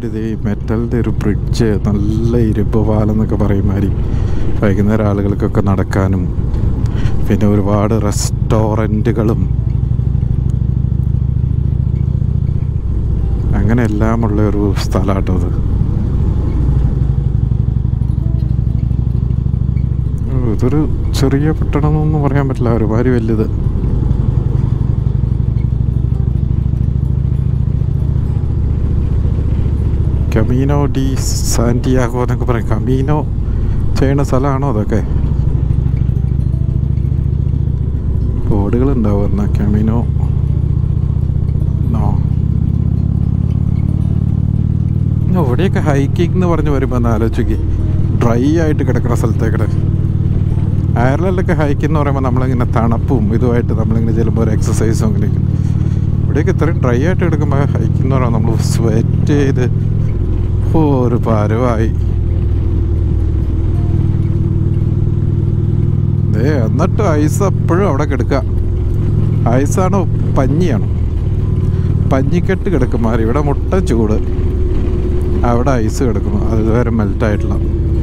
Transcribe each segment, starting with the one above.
Side ഇത് മെറ്റലിൻ്റെ ഒരു bridge നല്ല ഇരുമ്പ് പാലം എന്നൊക്കെ പറയുമാതിരി വൈകുന്നേരം ആളുകൾക്കൊക്കെ നടക്കാനും പിന്നെ ഒരുപാട് റെസ്റ്റോറൻറ്റുകളും അങ്ങനെ എല്ലാമുള്ള ഒരു സ്ഥലമാട്ടോ അത് ഇതൊരു ചെറിയ പട്ടണം എന്നൊന്നും പറയാൻ പറ്റില്ല ഒരുമാതിരി വലുത് കമീനോ ഡി സാന്റിയാഗോ എന്നൊക്കെ പറയും കമീനോ ചെയ്യുന്ന സ്ഥലമാണോ അതൊക്കെ ബോർഡുകൾ ഉണ്ടാവും എന്നാൽ കമീനോ നോ ഇവിടെയൊക്കെ ഹൈക്കിംഗ് എന്ന് പറഞ്ഞ് വരുമ്പോൾ ഒന്ന് ആലോചിക്ക് ഡ്രൈ ആയിട്ട് കിടക്കുന്ന സ്ഥലത്തേക്കടെ അയർലൻഡിലൊക്കെ ഹൈക്കിംഗ് എന്ന് പറയുമ്പോൾ നമ്മളിങ്ങനെ തണുപ്പും ഇതുമായിട്ട് നമ്മളിങ്ങനെ ചെല്ലുമ്പോൾ ഒരു എക്സസൈസും അങ്ങനെയൊക്കെ ഇവിടെയൊക്കെ ഇത്രയും ഡ്രൈ ആയിട്ട് എടുക്കുമ്പോൾ ഹൈക്കിംഗ് എന്ന് പറയുമ്പോൾ നമ്മൾ സ്വെറ്റ് ചെയ്ത് ഓ ഒരു പരുവായി ദേ എന്നിട്ട് ഐസ് എപ്പോഴും അവിടെ കിടക്കുക ഐസാണോ പഞ്ഞിയാണോ പഞ്ഞിക്കെട്ട് കിടക്കുമാർ ഇവിടെ മുട്ട ചൂട് അവിടെ ഐസ് കിടക്കുന്നു അത് ഇതുവരെ മെൽറ്റായിട്ടില്ല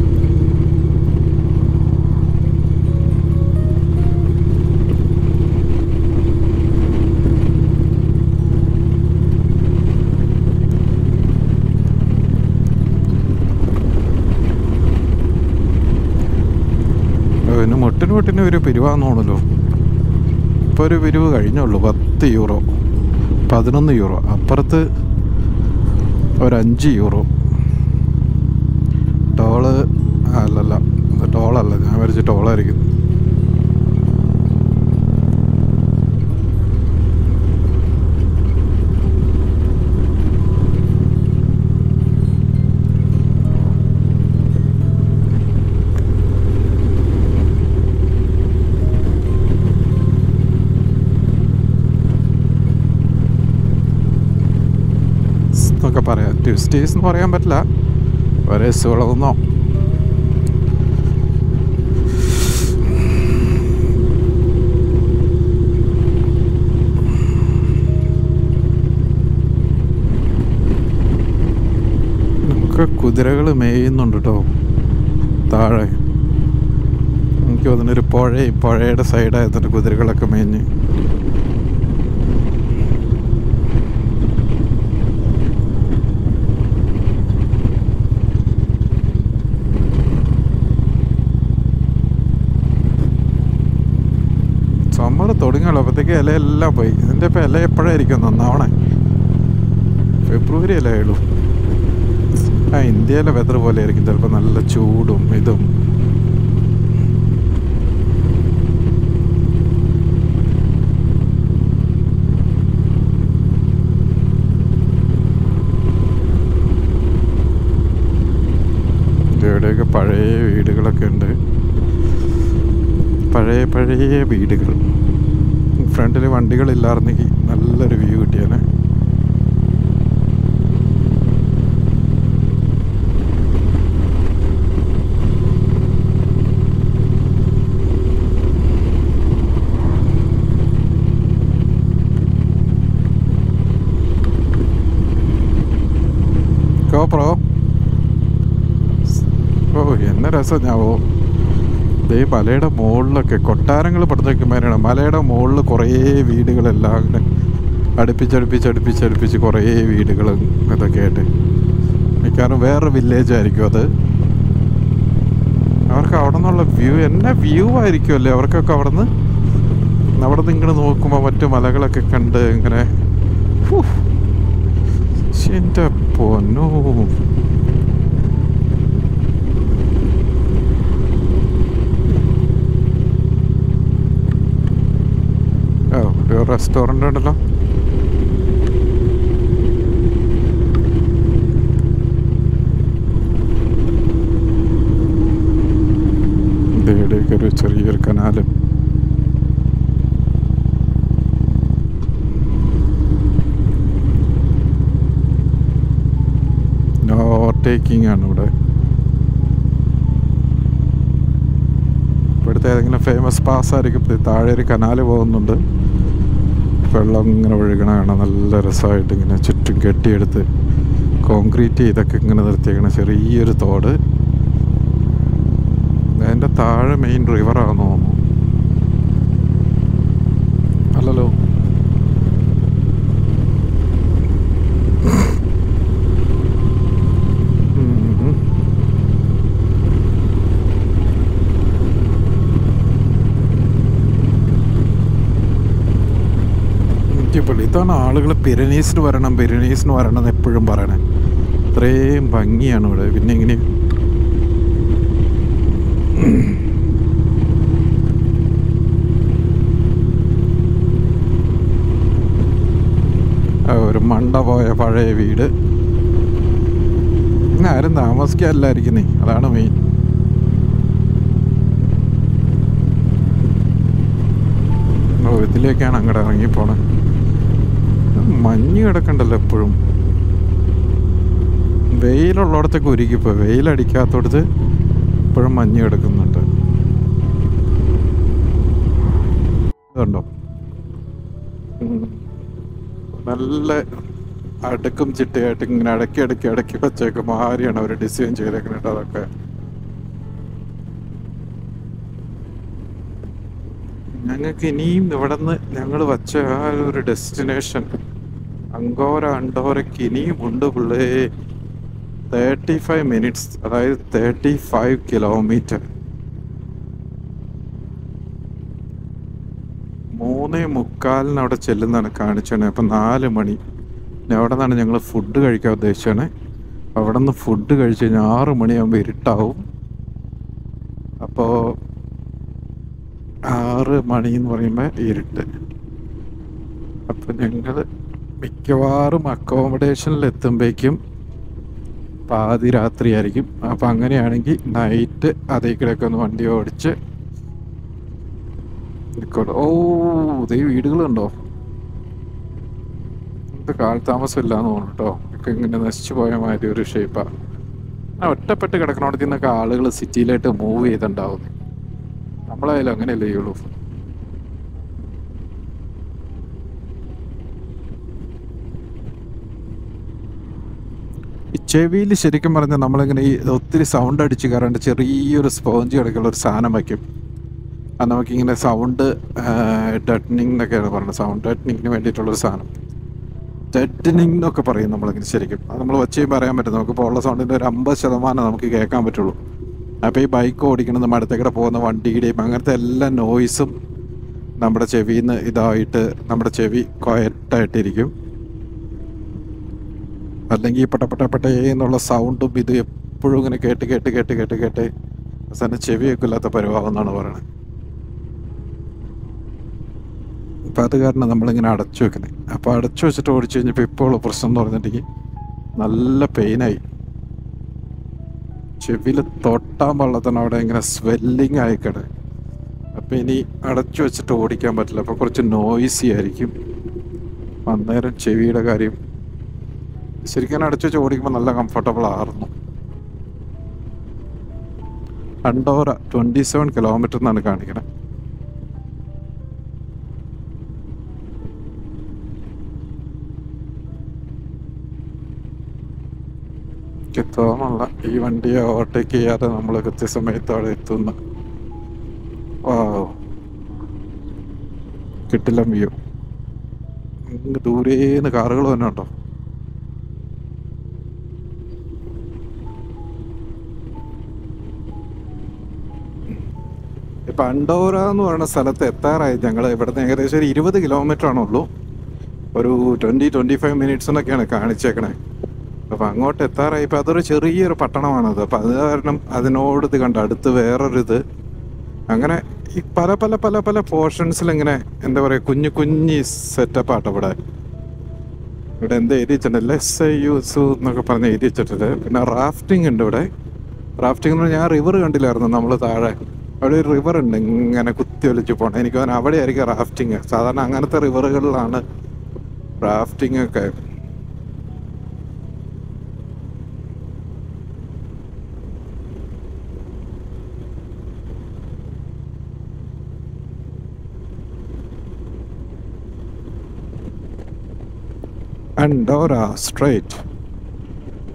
പിന്നെ മുട്ടിന് മുട്ടിന് ഒരു പിരിവാന്നോണല്ലോ ഇപ്പോൾ ഒരു പിരിവ് കഴിഞ്ഞുള്ളൂ പത്ത് യൂറോ പതിനൊന്ന് യൂറോ അപ്പുറത്ത് ഒരു അഞ്ച് യൂറോ ടോള് അല്ലല്ല ഇത് ടോളല്ല ഞാൻ വരച്ച് ടോളായിരിക്കും എന്നൊക്കെ പറയാം ട്യൂസ്ഡേസ് എന്ന് പറയാൻ പറ്റില്ല ഒരേ സുളന്നോ നമുക്ക് കുതിരകൾ മേയുന്നുണ്ട് കേട്ടോ താഴെ എനിക്ക് തോന്നുന്നൊരു പുഴയും പുഴയുടെ സൈഡായതിൻ്റെ കുതിരകളൊക്കെ മേഞ്ഞ് സമ്മർ തുടങ്ങിയല്ലോ അപ്പോഴത്തേക്ക് ഇലയെല്ലാം പോയി ഇതിൻ്റെ ഇപ്പം ഇല എപ്പോഴായിരിക്കും നന്നാവണേ ഫെബ്രുവരി അല്ലേ ഉള്ളൂ ആ ഇന്ത്യയിലെ വെതർ പോലെ ആയിരിക്കും ചിലപ്പോൾ നല്ല ചൂടും ഇതും ഇവിടെയൊക്കെ പഴയ വീടുകളൊക്കെ ഉണ്ട് പഴയ പഴയ വീടുകൾ ഫ്രണ്ടിൽ വണ്ടികളില്ലായിരുന്നെങ്കിൽ നല്ലൊരു വ്യൂ കിട്ടിയാനെ കോപ്രോ ഓ എന്ന രസം ഞാൻ ഓ ദേ മലയുടെ മുകളിലൊക്കെ കൊട്ടാരങ്ങൾ പടുത്ത് വയ്ക്കുമ്പോഴാണ് മലയുടെ മുകളിൽ കുറേ വീടുകളെല്ലാം അങ്ങനെ അടുപ്പിച്ചടുപ്പിച്ച് അടുപ്പിച്ചടുപ്പിച്ച് കുറേ വീടുകൾ ഇതൊക്കെ ആയിട്ട് മിക്കവാറും വേറെ വില്ലേജ് ആയിരിക്കും അത് അവർക്ക് അവിടെ നിന്നുള്ള വ്യൂ എന്നെ വ്യൂ ആയിരിക്കുമല്ലേ അവർക്കൊക്കെ അവിടെ നിന്ന് അവിടെ നിന്ന് ഇങ്ങനെ നോക്കുമ്പോൾ മറ്റു മലകളൊക്കെ കണ്ട് ഇങ്ങനെ ഫു, എൻ്റെ പൊന്നോ ഓ ഒരു റെസ്റ്റോറൻ്റ് ഉണ്ടല്ലോ ഇവിടെയൊക്കെ ഒരു ചെറിയൊരു കനാലും നോ ടേക്കിംഗ് ആണ് ഇവിടെ ഇവിടുത്തെ ഏതെങ്കിലും ഫേമസ് പാസ് ആയിരിക്കും ഇത് താഴെ ഒരു കനാല് പോകുന്നുണ്ട് വെള്ളം ഇങ്ങനെ ഒഴുകണ കാണാം നല്ല രസമായിട്ട് ഇങ്ങനെ ചുറ്റും കെട്ടിയെടുത്ത് കോൺക്രീറ്റ് ചെയ്തൊക്കെ ഇങ്ങനെ നിർത്തിയേക്കണ ചെറിയൊരു തോട് അതിൻ്റെ താഴെ മെയിൻ റിവറാണെന്ന് തോന്നുന്നു അല്ലല്ലോ ഉം. അടിപൊളി ഇതാണ് ആളുകൾ പിരനീസിന് വരണം പിരനീസിന് വരണം എന്ന് എപ്പോഴും പറയണേ ഇത്രയും ഭംഗിയാണ് ഇവിടെ പിന്നെ ഇങ്ങനെ ആ, ഒരു മണ്ട പോയ പഴയ വീട് ഇന്ന് ആരും താമസിക്കാനില്ലായിരിക്കുന്നേ അതാണ് മെയിൻ ഓ ഇതിലേക്കാണ് അങ്ങോട്ട് ഇറങ്ങിപ്പോണേ മഞ്ഞ് കിടക്കണ്ടല്ലോ എപ്പോഴും വെയിലുള്ളിടത്തൊക്കെ ഒരുക്കിപ്പോ വെയിലടിക്കാത്തടത്ത് ഇപ്പോഴും മഞ്ഞ് കിടക്കുന്നുണ്ട് ഇതുണ്ടോ ഉം. നല്ല അടുക്കും ചിട്ടയായിട്ട് ഇങ്ങനെ അടക്കി അടക്കി അടക്കി വെച്ചേക്കും ആരെയാണ് അവർ ഡിസൈൻ ചെയ്തേക്കുന്നത് അതൊക്കെ ഞങ്ങൾക്ക് ഇനിയും ഇവിടെ നിന്ന് ഞങ്ങൾ വച്ച ആ ഒരു ഡെസ്റ്റിനേഷൻ അങ്കോര അണ്ടോരക്ക് ഇനിയും ഉണ്ട് പിള്ളേ തേർട്ടി ഫൈവ് മിനിറ്റ്സ് അതായത് തേർട്ടി ഫൈവ് കിലോമീറ്റർ മൂന്നേ മുക്കാലിന് അവിടെ ചെല്ലുന്നതാണ് കാണിച്ചാണ് അപ്പം നാല് മണി ഇനി അവിടെ നിന്നാണ് ഞങ്ങൾ ഫുഡ് കഴിക്കാൻ ഉദ്ദേശിച്ചാണ് അവിടെ നിന്ന് ഫുഡ് കഴിച്ച് കഴിഞ്ഞാൽ ആറ് മണിയാകുമ്പോൾ ഇരുട്ടാവും അപ്പോൾ ആറ് മണി എന്ന് പറയുമ്പോൾ ഇരുട്ട് അപ്പം ഞങ്ങൾ മിക്കവാറും അക്കോമഡേഷനിൽ എത്തുമ്പോഴേക്കും പാതി രാത്രിയായിരിക്കും അപ്പം അങ്ങനെയാണെങ്കിൽ നൈറ്റ് അതേ കിടക്കെ ഒന്ന് വണ്ടി ഓടിച്ച് നിൽക്കോളൂ ഓ ഇതേ വീടുകളുണ്ടോ ഇത് കാലതാമസം ഇല്ലാന്ന് തോന്നുന്നു കേട്ടോ ഒക്കെ ഇങ്ങനെ നശിച്ചു പോയ മാതിരി ഒരു ഷേപ്പാ ആ ഒറ്റപ്പെട്ട് കിടക്കണോടത്ത് നിന്നൊക്കെ ആളുകൾ സിറ്റിയിലായിട്ട് മൂവ് ചെയ്തിട്ടുണ്ടാവുന്നു നമ്മളായാലും അങ്ങനെയല്ലേ ചെയ്യുള്ളൂ ഈ ചെവിയിൽ ശരിക്കും പറഞ്ഞാൽ നമ്മളിങ്ങനെ ഈ ഒത്തിരി സൗണ്ട് അടിച്ച് കയറാണ്ട് ചെറിയൊരു സ്പോഞ്ച് കിടക്കുള്ള ഒരു സാധനം വയ്ക്കും അത് നമുക്കിങ്ങനെ സൗണ്ട് ഡെറ്റനിങ് എന്നൊക്കെയാണ് പറയുന്നത് സൗണ്ട് ഡെറ്റനിങ്ങിന് വേണ്ടിയിട്ടുള്ളൊരു സാധനം ഡെറ്റനിങ് എന്നൊക്കെ പറയും നമ്മളിങ്ങനെ ശരിക്കും അത് നമ്മൾ വെച്ച് കഴിയുമ്പോൾ അറിയാൻ പറ്റും നമുക്കിപ്പോൾ ഉള്ള സൗണ്ടിൻ്റെ ഒരു അമ്പത് ശതമാനം നമുക്ക് കേൾക്കാൻ പറ്റുള്ളൂ അപ്പോൾ ഈ ബൈക്ക് ഓടിക്കണം നമ്മൾ അടുത്തേക്കൂടെ പോകുന്ന വണ്ടിയുടെയും അങ്ങനത്തെ എല്ലാ നോയ്സും നമ്മുടെ ചെവിയിൽ നിന്ന് ഇതായിട്ട് നമ്മുടെ ചെവി ക്വയറ്റായിട്ടിരിക്കും അല്ലെങ്കിൽ ഈ പട്ട പട്ട പട്ടേ എന്നുള്ള സൗണ്ടും ഇത് എപ്പോഴും ഇങ്ങനെ കേട്ട് കേട്ട് കേട്ട് കേട്ട് കേട്ട് അവസാനം ചെവിയൊക്കെ ഇല്ലാത്ത പരിവാമെന്നാണ് പറയുന്നത് അപ്പം അത് കാരണം നമ്മളിങ്ങനെ അടച്ചു വെക്കുന്നത് അപ്പോൾ അടച്ചു വെച്ചിട്ട് ഓടിച്ചു കഴിഞ്ഞപ്പോൾ ഇപ്പോൾ ഉള്ള പ്രശ്നം എന്ന് പറഞ്ഞിട്ടുണ്ടെങ്കിൽ നല്ല പെയിനായി ചെവിയിൽ തൊട്ടാൻ പാടില്ലാത്തതാണ് അവിടെ ഇങ്ങനെ സ്വെല്ലിങ് ആയിക്കട അപ്പം ഇനി അടച്ചു വെച്ചിട്ട് ഓടിക്കാൻ പറ്റില്ല അപ്പോൾ കുറച്ച് നോയ്സി ആയിരിക്കും അന്നേരം ചെവിയുടെ കാര്യം ശരിക്കും അടച്ചു വെച്ച് ഓടിക്കുമ്പോൾ നല്ല കംഫർട്ടബിൾ ആയിരുന്നു അണ്ടോറ ട്വൻറ്റി സെവൻ കിലോമീറ്റർ എന്നാണ് കാണിക്കണത് എനിക്ക് തോന്നല്ല ഈ വണ്ടിയെ ഓവർടേക്ക് ചെയ്യാതെ നമ്മൾ കൃത്യസമയത്ത് അവിടെ എത്തുന്ന ഓ കിട്ടില്ല വ്യൂ ഇങ്ങ് ദൂരേന്ന് കാറുകൾ തന്നെ ഉണ്ടോ ഇപ്പൊ അണ്ടോറ എന്ന് പറയുന്ന സ്ഥലത്ത് എത്താറായി ഞങ്ങൾ ഇവിടുന്ന് ഏകദേശം ഒരു ഇരുപത് കിലോമീറ്റർ ആണുള്ളൂ ഒരു ട്വന്റി ട്വന്റി ഫൈവ് മിനിറ്റ്സ് എന്നൊക്കെയാണ് കാണിച്ചേക്കണേ അപ്പൊ അങ്ങോട്ട് എത്താറായി ഇപ്പൊ അതൊരു ചെറിയൊരു പട്ടണമാണത് അപ്പൊ അത് കാരണം അതിനോട് ഇത് കണ്ട അടുത്ത് വേറൊരു ഇത് അങ്ങനെ ഈ പല പല പല പല പോർഷൻസിൽ ഇങ്ങനെ എന്താ പറയാ കുഞ്ഞു കുഞ്ഞി സെറ്റപ്പ് ആട്ടോ ഇവിടെ ഇവിടെ എന്താ എഴുതി വെച്ചിട്ടുണ്ട് ലെസ് ഐ യൂസ് എന്നൊക്കെ പറഞ്ഞ് എഴുതി വെച്ചിട്ടുണ്ട് പിന്നെ റാഫ്റ്റിംഗ് ഉണ്ട് ഇവിടെ റാഫ്റ്റിംഗ് എന്ന് പറഞ്ഞാൽ ഞാൻ റിവർ കണ്ടില്ലായിരുന്നു നമ്മൾ താഴെ അവിടെ ഒരു റിവർ ഉണ്ട് ഇങ്ങനെ കുത്തി ഒലിച്ച് പോകണം എനിക്ക് തോന്നുന്നു അവിടെ ആയിരിക്കും റാഫ്റ്റിംഗ് സാധാരണ അങ്ങനത്തെ റിവറുകളിലാണ് റാഫ്റ്റിംഗ് ഒക്കെ Andorra Strait.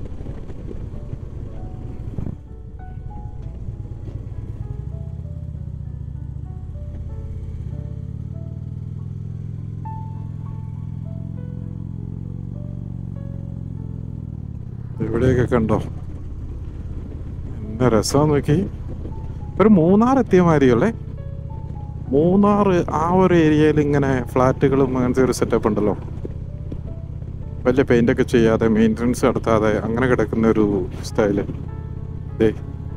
ഇവിടെയൊക്കെ കണ്ടോ എന്നാ രസം നോക്കി ഒരു മൂന്നാർ എത്തിയ മാതിരിയല്ലേ മൂന്നാർ ആ ഒരു ഏരിയയിൽ ഇങ്ങനെ ഫ്ലാറ്റുകളും അങ്ങനത്തെ ഒരു സെറ്റപ്പ് ഉണ്ടല്ലോ വലിയ പെയിന്റ് ഒക്കെ ചെയ്യാതെ മെയിൻ്റനൻസ് നടത്താതെ അങ്ങനെ കിടക്കുന്ന ഒരു സ്റ്റൈല് ദേ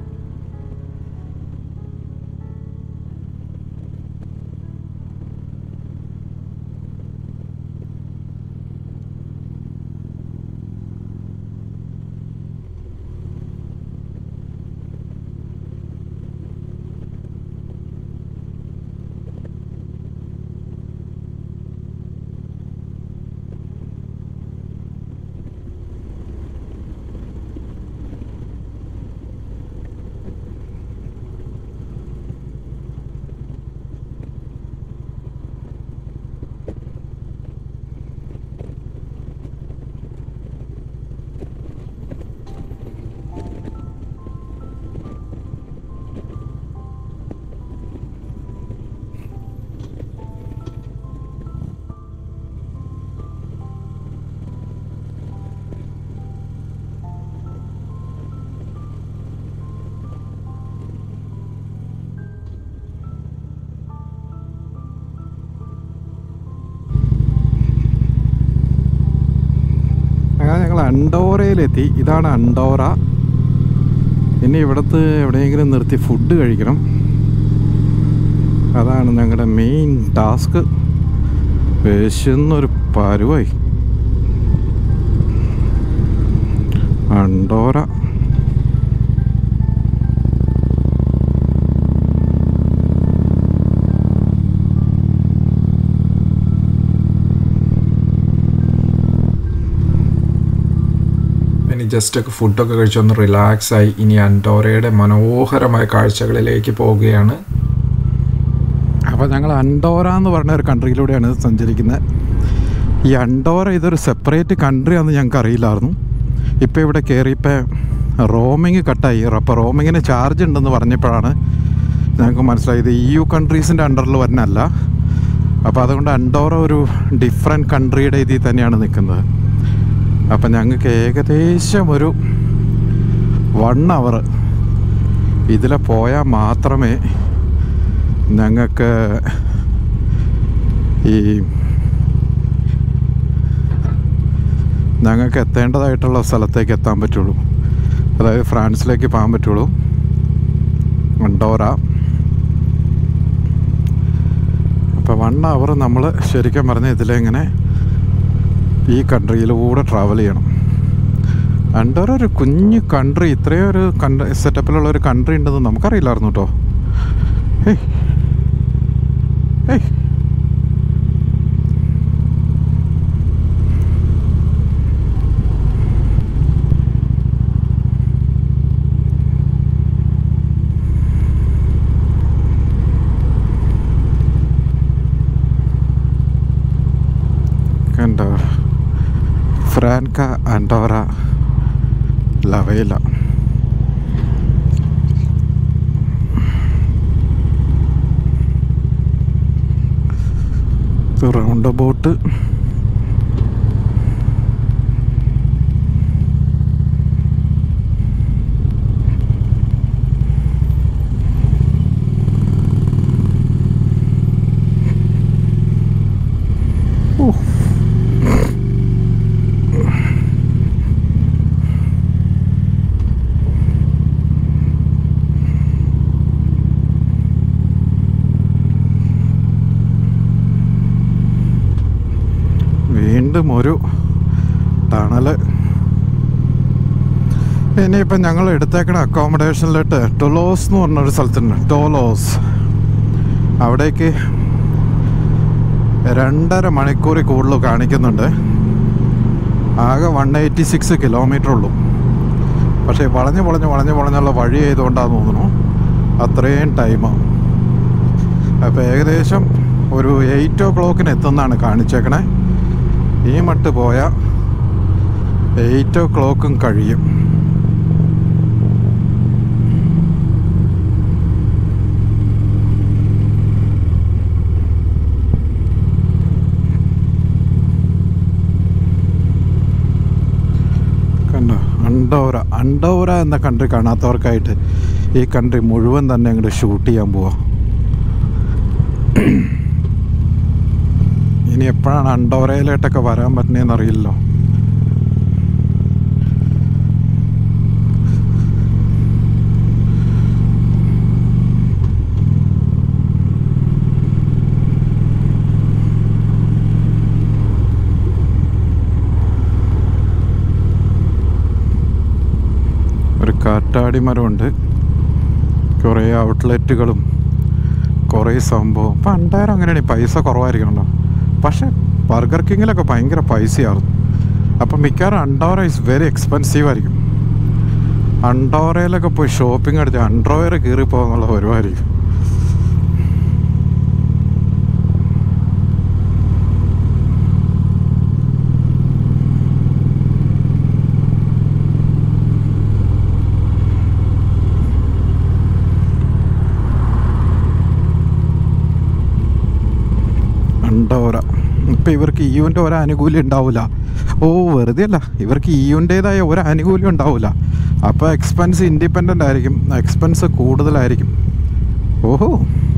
അങ്ങനെ ഞങ്ങൾ അണ്ടോറയിലെത്തി ഇതാണ് അണ്ടോറ ഇനി ഇവിടുത്തെ എവിടെയെങ്കിലും നിർത്തി ഫുഡ് കഴിക്കണം അതാണ് ഞങ്ങളുടെ മെയിൻ ടാസ്ക് വിശന്നൊരു പരുവായി അണ്ടോറ ഇനി ജസ്റ്റ് ഒക്കെ ഫുഡൊക്കെ കഴിച്ചൊന്ന് റിലാക്സ് ആയി ഇനി അൻഡോറയുടെ മനോഹരമായ കാഴ്ചകളിലേക്ക് പോവുകയാണ് അപ്പോൾ ഞങ്ങൾ അണ്ടോറ എന്ന് പറഞ്ഞ ഒരു കൺട്രിയിലൂടെയാണ് സഞ്ചരിക്കുന്നത് ഈ അണ്ടോറ ഇതൊരു സെപ്പറേറ്റ് കൺട്രി ആണെന്ന് ഞങ്ങൾക്ക് അറിയില്ലായിരുന്നു ഇപ്പോൾ ഇവിടെ കയറിയപ്പോൾ റോമിങ് കട്ടായി അപ്പോൾ റോമിങ്ങിന് ചാർജ് ഉണ്ടെന്ന് പറഞ്ഞപ്പോഴാണ് ഞങ്ങൾക്ക് മനസ്സിലായത് ഇ യു കൺട്രീസിൻ്റെ അണ്ടറിൽ വരുന്നല്ല അപ്പോൾ അതുകൊണ്ട് അണ്ടോറ ഒരു ഡിഫറെൻറ്റ് കൺട്രിയുടെ ഇതിൽ തന്നെയാണ് നിൽക്കുന്നത് അപ്പം ഞങ്ങൾക്ക് ഏകദേശം ഒരു വൺ അവർ ഇതിലെ പോയാൽ മാത്രമേ ഞങ്ങൾക്ക് ഈ ഞങ്ങൾക്ക് എത്തേണ്ടതായിട്ടുള്ള സ്ഥലത്തേക്ക് എത്താൻ പറ്റുള്ളൂ അതായത് ഫ്രാൻസിലേക്ക് പോകാൻ പറ്റുള്ളൂ അണ്ടോറ അപ്പോൾ വൺ അവർ നമ്മൾ ശരിക്കും പറഞ്ഞാൽ ഇതിലെങ്ങനെ ഈ കൺട്രിയിലൂടെ ട്രാവൽ ചെയ്യണം അണ്ടോറ ഒരു കുഞ്ഞു കൺട്രി ഇത്രയും ഒരു കൺട്രി സെറ്റപ്പിലുള്ള ഒരു കൺട്രി ഉണ്ടെന്ന് നമുക്കറിയില്ലായിരുന്നു കേട്ടോ ഏയ് ഏയ് കണ്ടോ ഫ്രാൻക അൻഡോറ ലവേല റൗണ്ട് അബൌട്ട് വീണ്ടും ഒരു ടണല് ഇനിയിപ്പം ഞങ്ങൾ എടുത്തേക്കണ അക്കോമഡേഷനിലിട്ട് ടൊലോസ് എന്ന് പറഞ്ഞൊരു സ്ഥലത്തുണ്ട് ടോലോസ് അവിടേക്ക് രണ്ടര മണിക്കൂറിൽ കൂടുതൽ കാണിക്കുന്നുണ്ട് ആകെ വൺ എയ്റ്റി സിക്സ് കിലോമീറ്റർ ഉള്ളൂ പക്ഷേ വളഞ്ഞ് വളഞ്ഞ് വളഞ്ഞ് വളഞ്ഞുള്ള വഴി ആയതുകൊണ്ടാന്ന് തോന്നുന്നു അത്രയും ടൈം അപ്പോൾ ഏകദേശം ഒരു എയ്റ്റ് ഓ ക്ലോക്കിന് എത്തുന്നതാണ് കാണിച്ചേക്കണേ ഈ മട്ട് പോയാൽ എയ്റ്റ് ഓ ക്ലോക്കും കഴിയും കണ്ടോ അണ്ടോറ അണ്ടോറ എന്ന കൺട്രി കാണാത്തവർക്കായിട്ട് ഈ കൺട്രി മുഴുവൻ തന്നെ അങ്ങോട്ട് ഷൂട്ട് ചെയ്യാൻ പോവാം ഇനി എപ്പോഴാണ് അണ്ടോറയിലോട്ടൊക്കെ വരാൻ പറ്റുന്നതെന്ന് അറിയില്ലല്ലോ ഒരു കാറ്റാടി മരമുണ്ട് കുറേ ഔട്ട്ലെറ്റുകളും കുറേ സംഭവം പണ്ടായിരം അങ്ങനെയാണ് പൈസ കുറവായിരിക്കണല്ലോ പക്ഷേ ബർഗർ കിങ്ങിലൊക്കെ ഭയങ്കര പൈസയാവും അപ്പം മിക്കവാറും അണ്ടോറ ഇസ് വെരി എക്സ്പെൻസീവ് ആയിരിക്കും അണ്ടോറയിലൊക്കെ പോയി ഷോപ്പിംഗ് അടിച്ച് അണ്ടർവെയർ കീറി പോകുന്നുള്ള പരിപാടിയായിരിക്കും അണ്ടോറ ഇപ്പം ഇവർക്ക് ഇയുവിൻ്റെ ഒരു ആനുകൂല്യം ഉണ്ടാവില്ല ഓ വെറുതെ അല്ല ഇവർക്ക് ഇയുൻ്റേതായ ഒരു ആനുകൂല്യം ഉണ്ടാവില്ല അപ്പോൾ എക്സ്പെൻസ് ഇൻഡിപെൻഡൻ്റ് ആയിരിക്കും എക്സ്പെൻസ് കൂടുതലായിരിക്കും ഓഹോ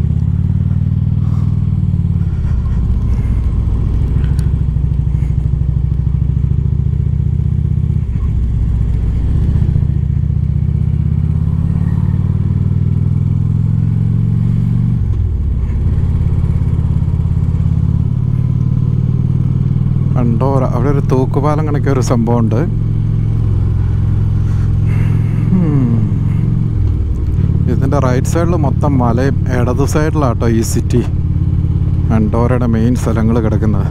അണ്ടോറ അവിടെ ഒരു തൂക്കുപാലം കണക്കെ ഒരു സംഭവമുണ്ട് ഉം. ഇതിൻ്റെ റൈറ്റ് സൈഡിൽ മൊത്തം മലയും ഇടത് സൈഡിലാട്ടോ ഈ സിറ്റി അണ്ടോറയുടെ മെയിൻ സ്ഥലങ്ങൾ കിടക്കുന്നത്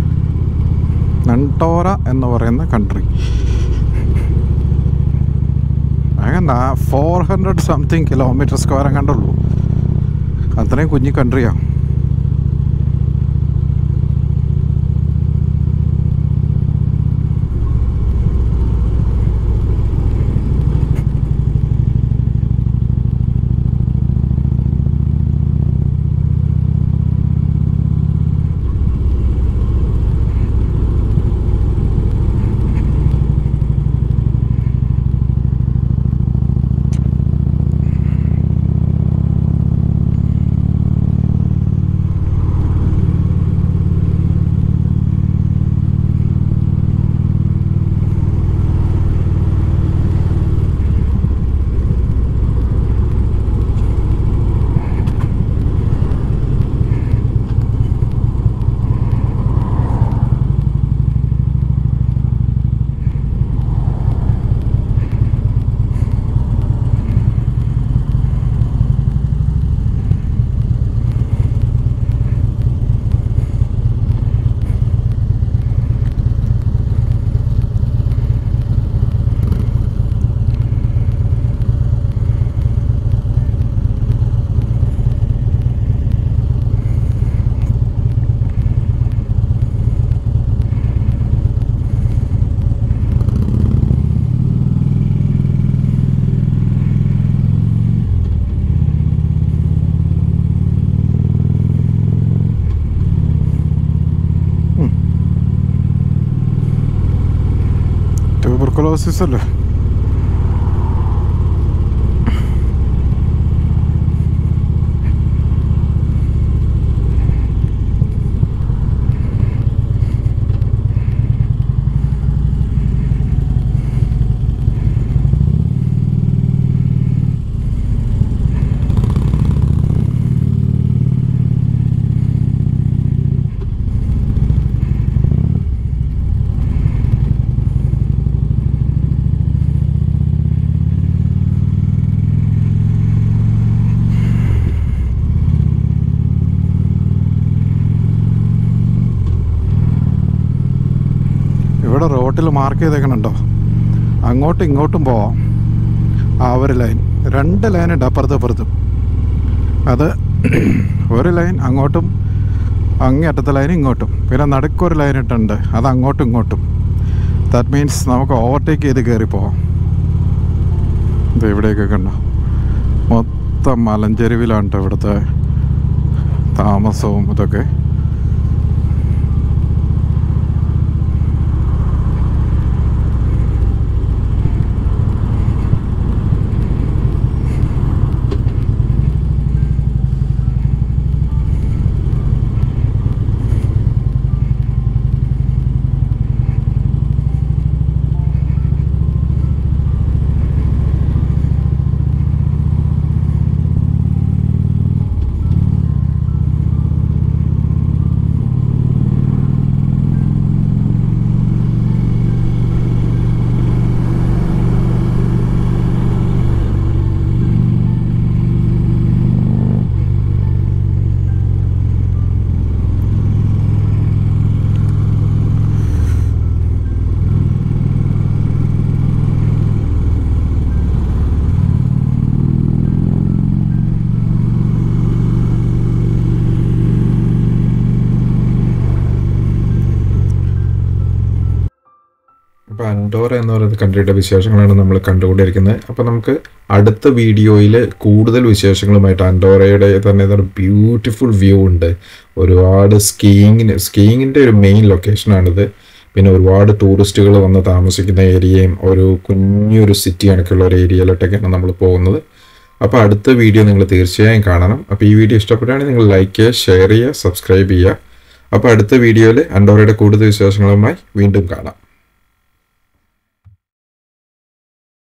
അണ്ടോറ എന്ന് പറയുന്ന കൺട്രി അങ്ങനെ four hundred something kilometre square എങ്ങാണ്ടുള്ളൂ അത്രയും കുഞ്ഞു കൺട്രിയാണ് ട്യൂബർക്കുലോസിസ് അല്ലേ ഇവിടെ റോട്ടിൽ മാർക്ക് ചെയ്തേക്കണുണ്ടോ അങ്ങോട്ടും ഇങ്ങോട്ടും പോവാം ആ ഒരു ലൈൻ രണ്ട് ലൈൻ ഉണ്ട് അപ്പുറത്തും അപ്പുറത്തും അത് ഒരു ലൈൻ അങ്ങോട്ടും അങ്ങേ അറ്റത്തെ ലൈൻ ഇങ്ങോട്ടും പിന്നെ നടുക്കൊരു ലൈൻ ഇട്ടുണ്ട് അത് അങ്ങോട്ടും ഇങ്ങോട്ടും ദാറ്റ് മീൻസ് നമുക്ക് ഓവർടേക്ക് ചെയ്ത് കയറി പോവാം ഇത് ഇവിടെയൊക്കെ കണ്ടോ മൊത്തം മലഞ്ചെരുവിലാണ് ട്ടോ ഇവിടുത്തെ താമസവും ഇതൊക്കെ അൻഡോറ എന്ന് പറയുന്ന കൺട്രിയുടെ വിശേഷങ്ങളാണ് നമ്മൾ കണ്ടുകൊണ്ടിരിക്കുന്നത് അപ്പോൾ നമുക്ക് അടുത്ത വീഡിയോയിൽ കൂടുതൽ വിശേഷങ്ങളുമായിട്ട് അൻഡോറയുടെ തന്നെ ഒരു ബ്യൂട്ടിഫുൾ വ്യൂ ഉണ്ട് ഒരുപാട് സ്കീയിങ്ങിന് സ്കീയിങ്ങിൻ്റെ ഒരു മെയിൻ ലൊക്കേഷനാണിത് പിന്നെ ഒരുപാട് ടൂറിസ്റ്റുകൾ വന്ന് താമസിക്കുന്ന ഏരിയയും ഒരു കുഞ്ഞൊരു സിറ്റി കണക്കുള്ള ഒരു ഏരിയയിലോട്ടൊക്കെയാണ് നമ്മൾ പോകുന്നത് അപ്പോൾ അടുത്ത വീഡിയോ നിങ്ങൾ തീർച്ചയായും കാണണം അപ്പോൾ ഈ വീഡിയോ ഇഷ്ടപ്പെടുകയാണെങ്കിൽ നിങ്ങൾ ലൈക്ക് ചെയ്യുക ഷെയർ ചെയ്യുക സബ്സ്ക്രൈബ് ചെയ്യുക അപ്പോൾ അടുത്ത വീഡിയോയിൽ അൻഡോറയുടെ കൂടുതൽ വിശേഷങ്ങളുമായി വീണ്ടും കാണാം